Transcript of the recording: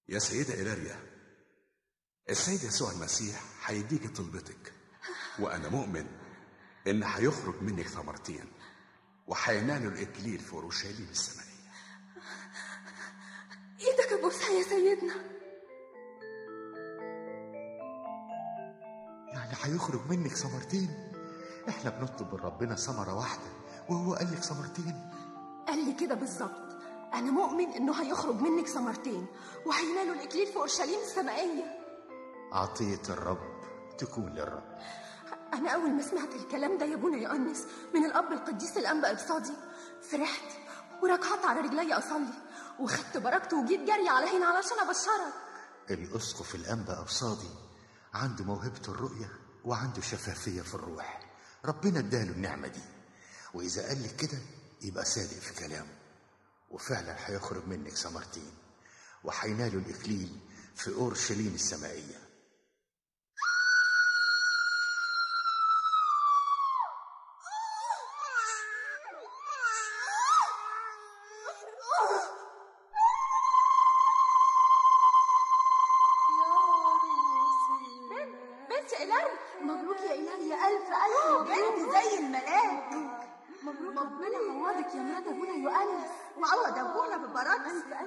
يا سيدة إيلاريا السيد يسوع المسيح هيديكي طلبتك وأنا مؤمن إن هيخرج منك ثمرتين وهينالوا الإكليل في أورشليم السمائية ايدك ابوسها يا سيدنا يعني هيخرج منك ثمرتين احنا بنطلب من ربنا ثمرة واحدة وهو قال لك ثمرتين قال لي كده بالظبط انا مؤمن انه هيخرج منك ثمرتين وهينالوا الاكليل في اورشليم السمائيه عطية الرب تكون للرب انا اول ما سمعت الكلام ده يا ابونا يؤنس من الاب القديس الانبا ابصادي فرحت وركعت على رجلي اصلي وخدت بركته وجيت جري على هنا علشان ابشرك الأسقف الأنبا أبصادي عنده موهبة الرؤية وعنده شفافية في الروح ربنا اداله النعمة دي وإذا قال لك كده يبقى صادق في كلامه وفعلا هيخرج منك ثمرتين وهينالوا الإكليل في أورشليم السمائية بنت إيلاري مبروك يا إيلاري يا ألف ألف مبروك زي الملاك مبروك ربنا يعوضك يا مرات أبونا يؤنس وعوض ابونا ببركه